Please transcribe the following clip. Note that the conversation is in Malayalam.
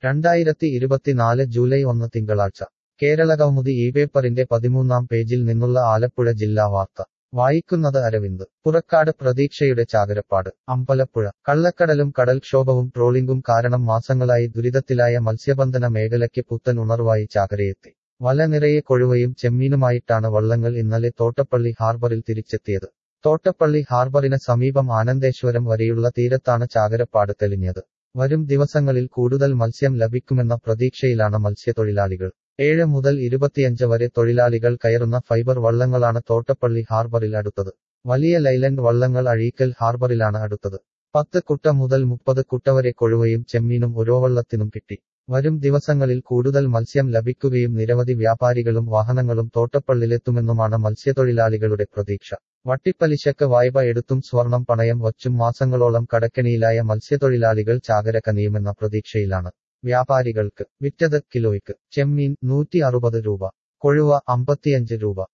രണ്ടായിരത്തി ഇരുപത്തിനാല് ജൂലൈ ഒന്ന് തിങ്കളാഴ്ച കേരളകൗമുദി ഈ പേപ്പറിന്റെ പതിമൂന്നാം പേജിൽ നിന്നുള്ള ആലപ്പുഴ ജില്ലാ വാർത്ത വായിക്കുന്നത് അരവിന്ദ് പുറക്കാട് പ്രതീക്ഷയുടെ ചാകരപ്പാട് അമ്പലപ്പുഴ കള്ളക്കടലും കടൽക്ഷോഭവും ട്രോളിംഗും കാരണം മാസങ്ങളായി ദുരിതത്തിലായ മത്സ്യബന്ധന മേഖലയ്ക്ക് പുത്തൻ ഉണർവായി ചാകരയെത്തി വല നിറയെ കൊഴുവയും ചെമ്മീനുമായിട്ടാണ് വള്ളങ്ങൾ ഇന്നലെ തോട്ടപ്പള്ളി ഹാർബറിൽ തിരിച്ചെത്തിയത് തോട്ടപ്പള്ളി ഹാർബറിന് സമീപം ആനന്ദേശ്വരം വരെയുള്ള തീരത്താണ് ചാകരപ്പാട് തെളിഞ്ഞത് വരും ദിവസങ്ങളിൽ കൂടുതൽ മത്സ്യം ലഭിക്കുമെന്ന പ്രതീക്ഷയിലാണ് മത്സ്യത്തൊഴിലാളികൾ ഏഴ് മുതൽ ഇരുപത്തിയഞ്ച് വരെ തൊഴിലാളികൾ കയറുന്ന ഫൈബർ വള്ളങ്ങളാണ് തോട്ടപ്പള്ളി ഹാർബറിൽ അടുത്തത് വലിയ ലൈലൻഡ് വള്ളങ്ങൾ അഴീക്കൽ ഹാർബറിലാണ് അടുത്തത് പത്ത് കുട്ട മുതൽ മുപ്പത് കുട്ട വരെ കൊഴുവയും ചെമ്മീനും ഓരോ വള്ളത്തിനും കിട്ടി വരും ദിവസങ്ങളിൽ കൂടുതൽ മത്സ്യം ലഭിക്കുകയും നിരവധി വ്യാപാരികളും വാഹനങ്ങളും തോട്ടപ്പള്ളിലെത്തുമെന്നുമാണ് മത്സ്യത്തൊഴിലാളികളുടെ പ്രതീക്ഷ വട്ടിപ്പലിശക്ക് വായ്പ എടുത്തും സ്വർണം പണയം വച്ചും മാസങ്ങളോളം കടക്കെണിയിലായ മത്സ്യത്തൊഴിലാളികൾ ചാകര കനിയുമെന്ന പ്രതീക്ഷയിലാണ് വ്യാപാരികൾക്ക് വിറ്റത് കിലോയ്ക്ക് ചെമ്മീൻ നൂറ്റി അറുപത് രൂപ കൊഴുവ അമ്പത്തിയഞ്ച് രൂപ